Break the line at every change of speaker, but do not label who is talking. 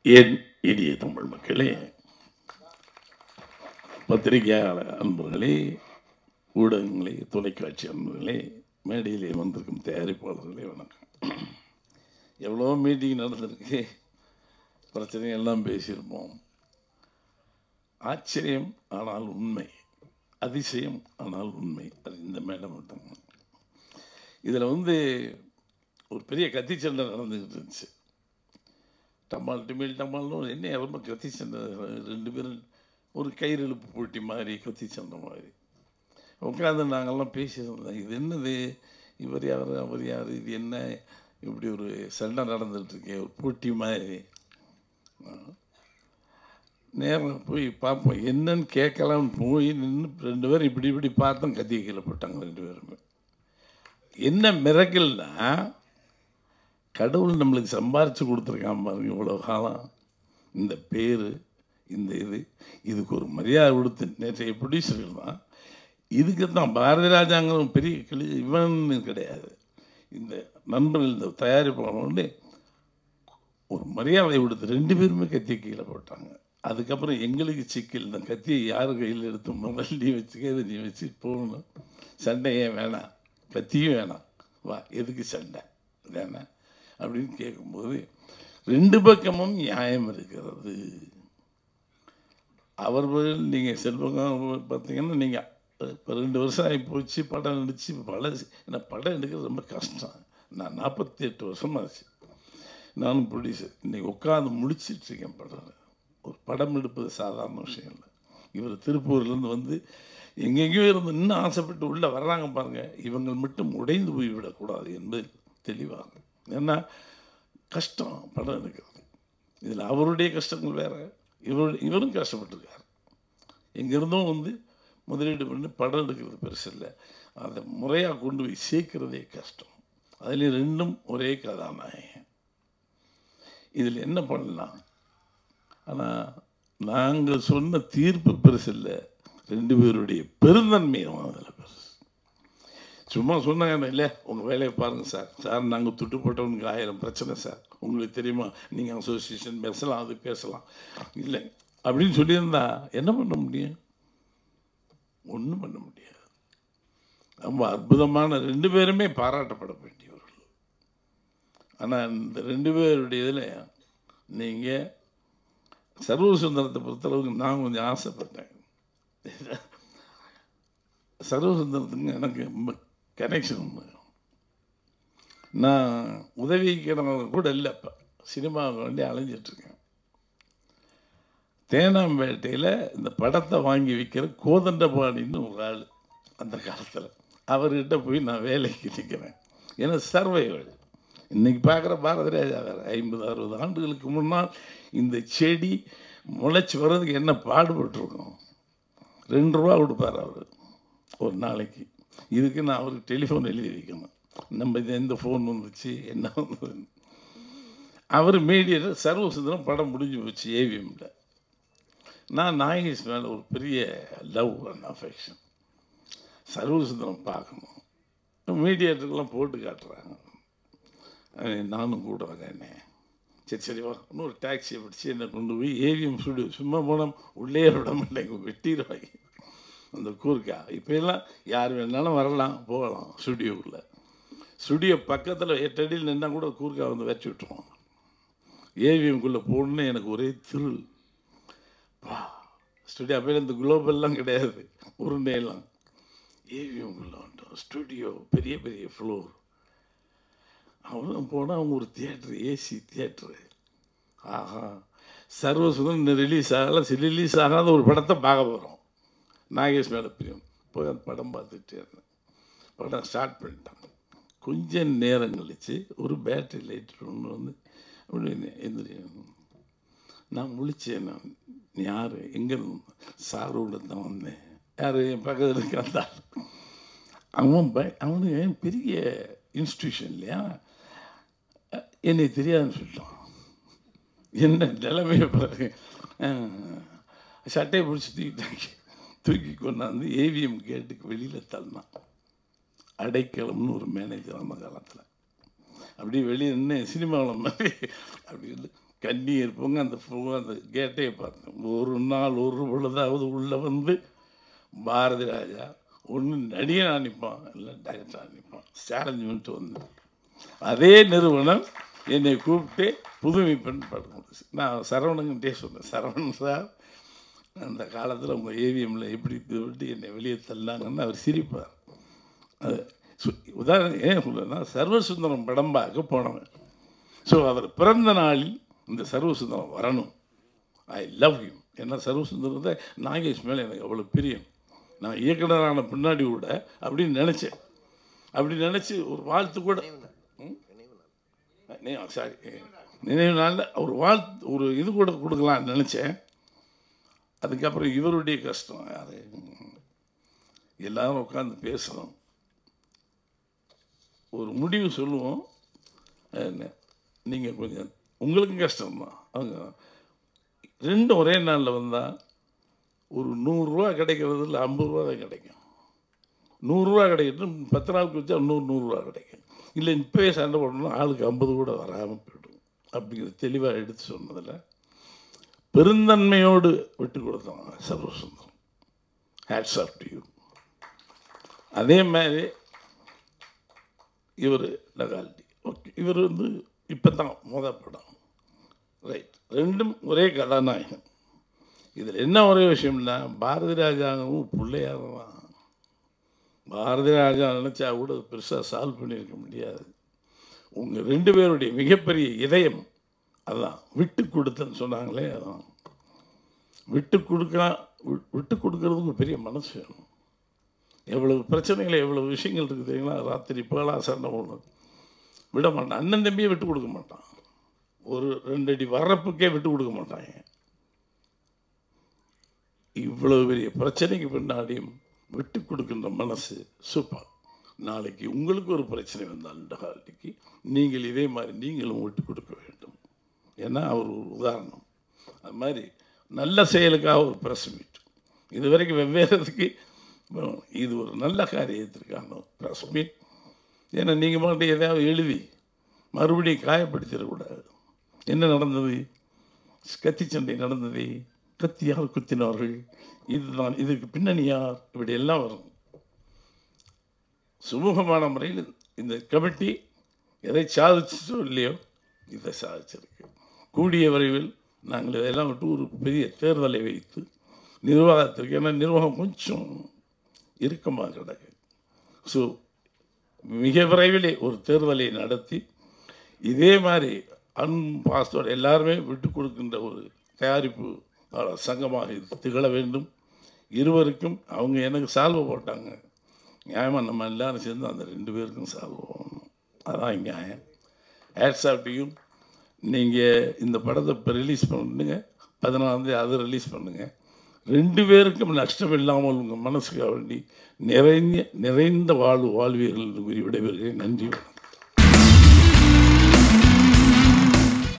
என் இனிய தமிழ் மக்களே பத்திரிகையாளர் அன்பர்களே ஊடகங்களே தொலைக்காட்சி அன்பர்களே மேடையிலே வந்திருக்கும் தயாரிப்பாளர்களே வணக்கம் எவ்வளோ மீட்டிங் நடந்திருக்கு பிரச்சனை எல்லாம் பேசியிருப்போம் ஆச்சரியம் ஆனால் உண்மை அதிசயம் ஆனால் உண்மை அது இந்த மேடம் மட்டும் இதில் வந்து ஒரு பெரிய கத்தி சண்டை நடந்துக்கிட்டு இருந்துச்சு டமால் டிமில் டமால்னு என்ன ரொம்ப கத்தி சண்டை ரெண்டு பேரும் ஒரு கயிறு இழுப்பு போட்டி மாதிரி கத்தி சண்டை மாதிரி உட்காந்து நாங்கள்லாம் பேசியிருந்தோம் இது என்னது இவர் யார் அவர் யார் இது என்ன இப்படி ஒரு சண்டை நடந்துகிட்ருக்கு ஒரு போட்டி மாதிரி நேரம் போய் பார்ப்போம் என்னன்னு கேட்கலாம்னு போய் நின்று ரெண்டு பேரும் இப்படி இப்படி பார்த்தோம் கத்தியை கீழே போட்டாங்க ரெண்டு பேருமே என்ன மிரக்கல்னா கடவுள் நம்மளுக்கு சம்பாரித்து கொடுத்துருக்கான் பாருங்க இவ்வளோ காலம் இந்த பேர் இந்த இது இதுக்கு ஒரு மரியாதை கொடுத்து நேற்றைய ப்ரொடியூசர்கள் தான் இதுக்கு தான் பாரதி ராஜாங்கிற ஒரு பெரிய கிளி இவன் கிடையாது இந்த நண்பர்கள் இந்த தயாரிப்பாளர் ஒரு மரியாதை கொடுத்து ரெண்டு பேருமே கத்தி கீழே போட்டாங்க அதுக்கப்புறம் எங்களுக்கு சிக்கல் இந்த கத்தியை யார் கையில் எடுத்து முதல்ல நீ வச்சுக்க இதை நீ வச்சு போகணும் சண்டை ஏன் வேணாம் கத்தியும் வேணாம் வா எதுக்கு சண்டை வேணாம் அப்படின்னு கேட்கும்போது ரெண்டு பக்கமும் நியாயம் இருக்கிறது அவர்கள் நீங்கள் செல்வங்க பார்த்தீங்கன்னா நீங்கள் இப்போ ரெண்டு வருஷம் ஆகி போச்சு படம் நடித்து பல ஏன்னா படம் எடுக்கிறது ரொம்ப கஷ்டம் நான் நாற்பத்தி எட்டு வருஷமாச்சு நானும் ப்ரொடியூசர் இன்றைக்கி உட்காந்து முடிச்சிட்ருக்கேன் படம் ஒரு படம் எடுப்பது சாதாரண விஷயம் இல்லை இவர் திருப்பூர்லேருந்து வந்து எங்கெங்கேயோ இருந்து இன்னும் ஆசைப்பட்டு உள்ளே வர்றாங்க பாருங்கள் இவங்க மட்டும் உடைந்து போய் விடக்கூடாது என்பதில் தெளிவாக ஏன்னா கஷ்டம் படம் எடுக்கிறது இதில் அவருடைய கஷ்டங்கள் வேறு இவர் இவரும் கஷ்டப்பட்டிருக்கார் எங்கேருந்தும் வந்து முதலீடு பண்ணி படம் எடுக்கிறது பெருசு இல்லை அதை முறையாக கொண்டு போய் சேர்க்கிறதே கஷ்டம் அதில் ரெண்டும் ஒரே கதாநாயகன் இதில் என்ன பண்ணலாம் ஆனால் நாங்கள் சொன்ன தீர்ப்பு பெருசு இல்லை ரெண்டு பேருடைய பெருந்தன்மையும் அதில் பெருசு சும்மா சொன்னாங்க இல்லை உங்கள் வேலையை பாருங்கள் சார் சார் நாங்கள் துட்டு போட்டவனுக்கு ஆயிரம் பிரச்சனை சார் உங்களுக்கு தெரியுமா நீங்கள் அசோசியேஷன் பேசலாம் அது பேசலாம் இல்லை அப்படின்னு சொல்லியிருந்தா என்ன பண்ண முடியும் ஒன்றும் பண்ண முடியாது ரொம்ப அற்புதமான ரெண்டு பேருமே பாராட்டப்பட வேண்டியவர்கள் ஆனால் இந்த ரெண்டு பேருடைய இதில் நீங்கள் சர்வ சுந்தரத்தை பொறுத்தளவுக்கு நான் கொஞ்சம் ஆசைப்பட்டேன் சர்வ சுந்தரத்துக்கு எனக்கு ரொம்ப கனெக்ஷன் உண்டு நான் உதவிக்கிறவங்க கூட இல்லை இப்போ சினிமாவுக்கு வேண்டி அலைஞ்சிட்ருக்கேன் தேனாம்பேட்டையில் இந்த படத்தை வாங்கி விற்கிற கோதண்டபாணின்னு ஒரு ஆள் அந்த காலத்தில் அவர்கிட்ட போய் நான் வேலைக்கு நிற்கிறேன் ஏன்னா சர்வைவல் இன்றைக்கி பார்க்குற பாரதி ராஜா வேறு ஐம்பது அறுபது ஆண்டுகளுக்கு முன்னால் இந்த செடி முளைச்சி வர்றதுக்கு என்ன பாடுபட்டுருக்கோம் ரெண்டு ரூபா கொடுப்பார் அவர் ஒரு நாளைக்கு இதுக்கு நான் அவருக்கு டெலிஃபோன் எழுதி வைக்கணும் நம்ம இது எந்த ஃபோன் வந்துச்சு என்ன வந்தது அவர் மீடியேட்டர் சர்வசுந்தரம் படம் முடிஞ்சு போச்சு ஏவிஎம்ல நான் நாகேஷ் மேலே ஒரு பெரிய லவ் அண்ட் அஃபெக்ஷன் சர்வசுந்தரம் பார்க்கணும் மீடியேட்டருக்கெல்லாம் போட்டு காட்டுறாங்க நானும் கூட வரேனே சரி சரி வா இன்னொரு டாக்ஸியை பிடிச்சி என்னை கொண்டு போய் ஏவிஎம் ஸ்டுடியோ சும்மா போனால் உள்ளே விட மாட்டேங்க வெட்டிடுவாங்க அந்த கூர்க்கா இப்போ எல்லாம் யார் வேணாலும் வரலாம் போகலாம் ஸ்டுடியோக்குள்ளே ஸ்டுடியோ பக்கத்தில் எட்டு அடியில் நின்னா கூட கூர்க்கா வந்து வச்சு விட்டுருவாங்க ஏவிஎம்குள்ளே போகணுன்னு எனக்கு ஒரே திருள் வா ஸ்டுடியோ அப்போ இந்த குளோபல்லாம் கிடையாது உருண்டையெல்லாம் ஏவிஎம்குள்ளே வந்துட்டோம் ஸ்டுடியோ பெரிய பெரிய ஃப்ளோர் அவனும் போனால் அவங்க ஒரு தியேட்ரு ஏசி தியேட்ரு ஆஹா சர்வசுதம் இன்னும் ரிலீஸ் ஆகலை ரிலீஸ் ஆகாத ஒரு படத்தை பார்க்க போகிறோம் நாகேஷ் மேலே பிரியம் போய் அந்த படம் பார்த்துட்டே இருந்தேன் படம் ஸ்டார்ட் பண்ணிட்டாங்க கொஞ்சம் நேரம் கழித்து ஒரு பேட்டரி லைட் ஒன்று வந்து அப்படி எந்திரி நான் முழிச்சேன் நான் யார் எங்கேருந்து சாரோட தான் வந்தேன் யார் என் பக்கத்தில் இருக்க அந்த அவன் பய அவனுக்கு பெரிய இன்ஸ்டியூஷன் இல்லையா என்னை தெரியாதுன்னு சொல்லிட்டான் என்ன நிலைமையை பாருங்க சட்டையை பிடிச்சி தூக்கிட்டாங்க தூக்கி கொண்டாந்து ஏவிஎம் கேட்டுக்கு வெளியில் தள்ளினான் அடைக்கலம்னு ஒரு மேனேஜர் அந்த காலத்தில் அப்படியே வெளியே நின்று சினிமாவில் மாதிரி அப்படி வந்து கண்ணீர் பொங்க அந்த full- அந்த கேட்டே பார்த்தேன் ஒரு நாள் ஒரு பொழுதாவது உள்ளே வந்து பாரதி ராஜா ஒன்று நடிகனாக நிற்பான் இல்லை டைரக்டராக நிற்பான் சேலஞ்ச் பண்ணிட்டு வந்தேன் அதே நிறுவனம் என்னை கூப்பிட்டு புதுமை பெண் படம் கொடுத்துச்சு. நான் சரவணங்கிட்டே சொன்னேன் சரவணன் சார் அந்த காலத்தில் உங்கள் ஏவிஎம்மில் எப்படி இது விட்டு என்னை வெளியே தள்ளாங்கன்னு அவர் சிரிப்பார் அது சு- உதாரணம் ஏன் சொல்லுன்னா சர்வசுந்தரம் படம் பார்க்க போனவன் ஸோ அவர் பிறந்த நாளில் இந்த சர்வசுந்தரம் வரணும் ஐ லவ் யூ ஏன்னா சர்வசுந்தரத்தை நாகேஷ் மேலே எனக்கு அவ்வளோ பிரியம் நான் இயக்குனரான பின்னாடி கூட அப்படின்னு நினச்சேன் அப்படி நினச்சி ஒரு வாழ்த்து கூட சாரி நினைவு நாளில் ஒரு வாழ்த்து ஒரு இது கூட கொடுக்கலாம்னு நினச்சேன் அதுக்கப்புறம் இவருடைய கஷ்டம் யார் எல்லாரும் உட்காந்து பேசுகிறோம் ஒரு முடிவு சொல்லுவோம் நீங்கள் கொஞ்சம் உங்களுக்கும் கஷ்டம்தான் அவங்க ரெண்டும் ஒரே நாளில் வந்தால் ஒரு நூறுரூவா கிடைக்கிறது இல்லை ஐம்பது ரூபா தான் கிடைக்கும் நூறுரூவா கிடைக்கட்டும் பத்து நாளுக்கு வச்சா நூறு நூறுரூவா கிடைக்கும் இல்லை இப்போவே சண்டை போடணும் ஆளுக்கு ஐம்பது கூட வராமல் போயிடும் அப்படிங்கிறது தெளிவாக எடுத்து சொன்னதில் பெருந்தன்மையோடு விட்டு கொடுத்தோம் Sarvasundaram hats off to you அதே மாதிரி இவர் லகால்டி ஓகே இவர் வந்து இப்போ தான் முத படம் ரைட் ரெண்டும் ஒரே கதாநாயகன் இதில் என்ன ஒரே விஷயம்னா பாரதி ராஜாவும் பிள்ளையார் தான் பாரதி ராஜா நினச்சா கூட பெருசாக சால்வ் பண்ணியிருக்க முடியாது உங்கள் ரெண்டு பேருடைய மிகப்பெரிய இதயம் அதான் விட்டு கொடுத்தன்னு சொன்னாங்களே அதான் விட்டு கொடுக்க விட்டு கொடுக்கறதுக்கு ஒரு பெரிய மனசு வேணும் எவ்வளவு பிரச்சனைகள் எவ்வளவு விஷயங்கள் இருக்குது தெரியுங்களா ராத்திரி பேலா சண்டை போடணும் விட மாட்டான் அண்ணன் தம்பியை விட்டு கொடுக்க மாட்டான் ஒரு ரெண்டு அடி வர்றப்புக்கே விட்டு கொடுக்க மாட்டாங்க இவ்வளவு பெரிய பிரச்சனைக்கு பின்னாடியும் விட்டு கொடுக்கின்ற மனசு சூப்பர் நாளைக்கு உங்களுக்கு ஒரு பிரச்சனை வந்தால் இந்த காலத்துக்கு நீங்கள் இதே மாதிரி நீங்களும் விட்டு கொடுக்க வேண்டும் ஏன்னா அவர் ஒரு உதாரணம் அது மாதிரி நல்ல செயலுக்காக ஒரு ப்ரெஸ் மீட் இது வரைக்கும் வெவ்வேறதுக்கு இது ஒரு நல்ல காரியத்திற்கான ப்ரெஸ் மீட் ஏன்னா நீங்கள் மட்டும் எதாவது எழுதி மறுபடியும் காயப்படுத்திடக்கூடாது என்ன நடந்தது கத்தி சண்டை நடந்தது கத்தி யார் குத்தினார்கள் இதுதான் இதுக்கு பின்னணி யார் இப்படி எல்லாம் வரும் சுமூகமான முறையில் இந்த கமிட்டி எதை சாதிச்சோ இல்லையோ இதை சாதிச்சிருக்கு கூடிய விரைவில் நாங்கள் இதெல்லாம் விட்டு ஒரு பெரிய தேர்தலை வைத்து நிர்வாகத்திற்கு ஏன்னா நிர்வாகம் கொஞ்சம் இறுக்கமாக கிடக்கு ஸோ மிக விரைவிலே ஒரு தேர்தலை நடத்தி இதே மாதிரி அன் பாஸ்தோடு எல்லாருமே விட்டு கொடுக்கின்ற ஒரு தயாரிப்பு சங்கமாக இது திகழ வேண்டும் இருவருக்கும் அவங்க எனக்கு சால்வை போட்டாங்க நியாயமாக நம்ம எல்லாரும் சேர்ந்து அந்த ரெண்டு பேருக்கும் சால்வை போகணும் அதான் நியாயம் ஹேட்ஸ் ஆஃப்டியும் நீங்கள் இந்த படத்தை இப்போ ரிலீஸ் பண்ணுங்க பதினாலாந்தேதி அதை ரிலீஸ் பண்ணுங்கள் ரெண்டு பேருக்கும் நஷ்டம் இல்லாமல் உங்கள் மனசுக்கு வேண்டி நிறைந்த நிறைந்த வாழ்வு வாழ்வீர்கள் என்று கூறி விடைபெறுகிறேன் நன்றி வணக்கம்